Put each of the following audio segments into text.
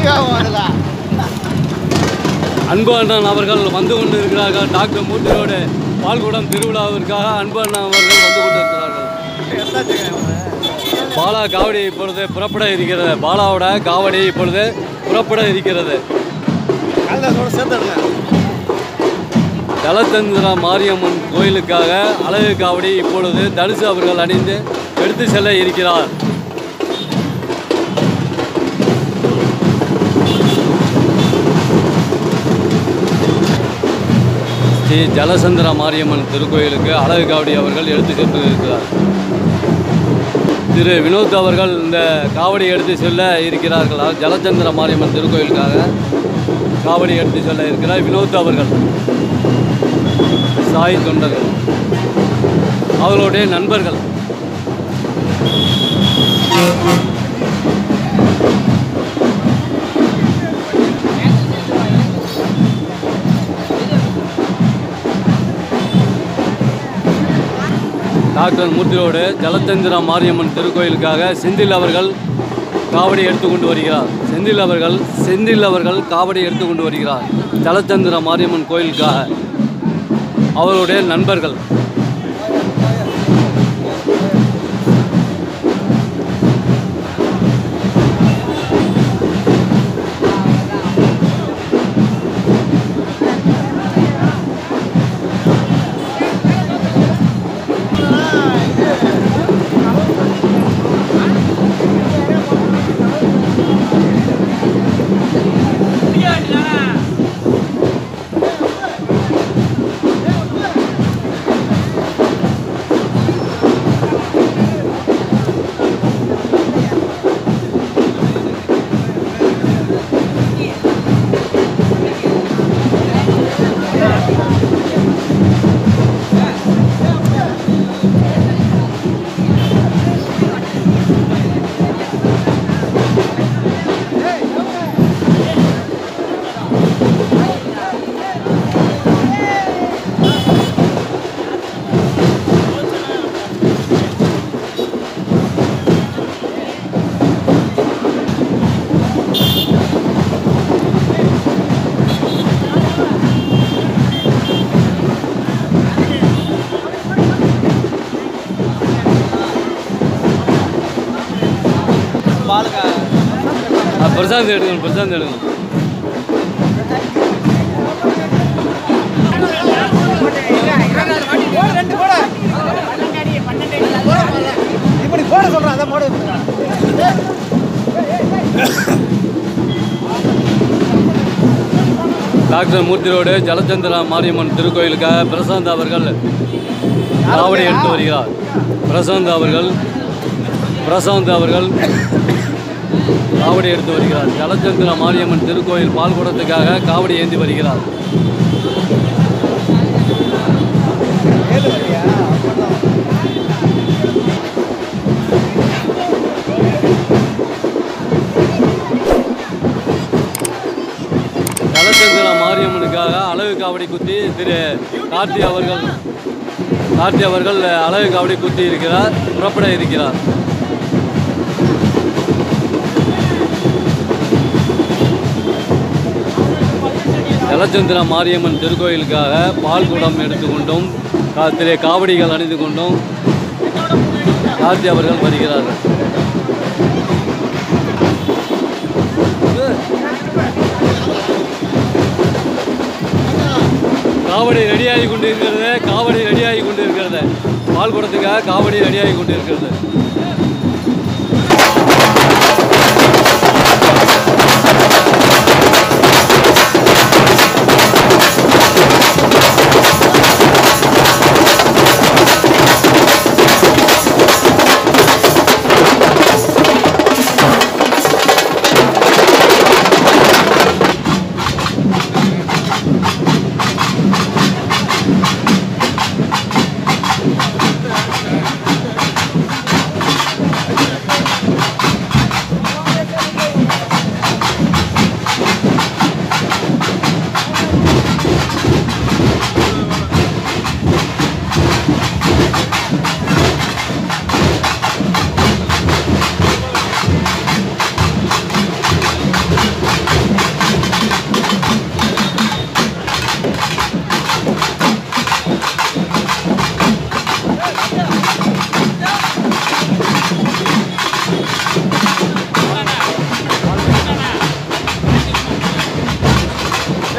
அன்பு அண்ணன் அவர்கள் வந்து கொண்டு இருக்கிறார்கள் டாக்டர் மூர்த்தியோடு பால்குடம் திருவிழாவிற்காக அன்பு அண்ணன் அவர்கள் வந்து கொண்டு இருக்கிறார்கள் பாலா காவடி இப்பொழுது புறப்பட இருக்கிறது பாலாவோட காவடி இப்பொழுது புறப்பட இருக்கிறது தலச்சந்திரா மாரியம்மன் கோயிலுக்காக அழகு காவடி இப்பொழுது தனுசு அவர்கள் அணிந்து எடுத்து செல்ல இருக்கிறார் ஸ்ரீ ஜலசந்திரா மாரியம்மன் திருக்கோயிலுக்கு அழகு காவடி அவர்கள் எடுத்து சென்று இருக்கிறார் திரு வினோத் அவர்கள் இந்த காவடி எடுத்து செல்ல இருக்கிறார்களா ஜலச்சந்திர மாரியம்மன் திருக்கோயிலுக்காக காவடி எடுத்து செல்ல இருக்கிறார் வினோத் அவர்கள் சாய் தொண்டர்கள் அவர்களுடைய நண்பர்கள் டாக்டர் மூர்த்தியோடு ஜலச்சந்திரா மாரியம்மன் திருக்கோயிலுக்காக செந்தில் அவர்கள் காவடி எடுத்துக்கொண்டு வருகிறார் செந்தில் அவர்கள் செந்தில் அவர்கள் காவடி எடுத்துக்கொண்டு வருகிறார் ஜலச்சந்திரா மாரியம்மன் கோயிலுக்காக அவருடைய நண்பர்கள் ஆ, பிரசாந்த் எடுக்கணும் பிரசாந்த் எடுக்கணும் இப்படி போட சொல்றேன் அதான் போட டாக்டர் மூர்த்தி ரோடு ஜலச்சந்திரா மாரியம்மன் திருக்கோயிலுக்காக பிரசாந்த் அவர்கள் காவடி எடுத்து வருகிறார் பிரசாந்த் அவர்கள் பிரசாந்த் அவர்கள் காவடி எடுத்து வருகிறார் ஜலச்சந்திரா மாரியம்மன் திருக்கோயில் பால்குடத்துக்காக காவடி ஏந்தி வருகிறார் ஜலச்சந்திரா மாரியம்மனுக்காக அழகு காவடி குத்தி திரு கார்த்தி அவர்கள் கார்த்தி அவர்கள் அழகு காவடி குத்தி இருக்கிறார் புறப்பட இருக்கிறார் ஜலச்சந்திரா மாரியம்மன் திருக்கோயிலுக்காக பால் குடம் எடுத்துக்கொண்டும் கா- திரு காவடிகள் அணிந்து கொண்டும் கார்த்தி அவர்கள் வருகிறார்கள் காவடி ரெடியாகி கொண்டு இருக்கிறது காவடி ரெடியாகி கொண்டு இருக்கிறது பால் குடத்துக்காக காவடி ரெடியாகி கொண்டு இருக்கிறது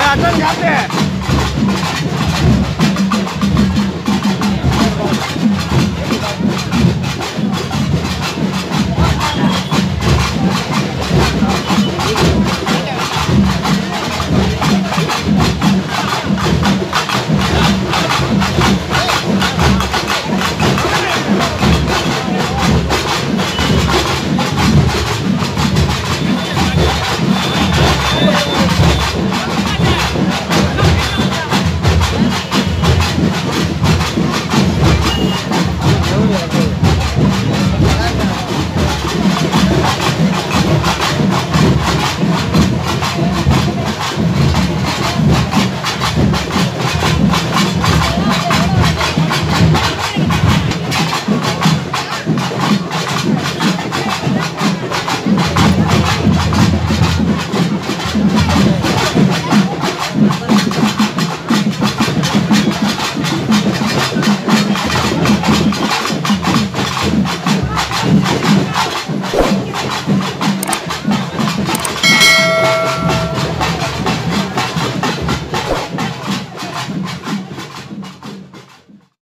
அட்டன் காட்டு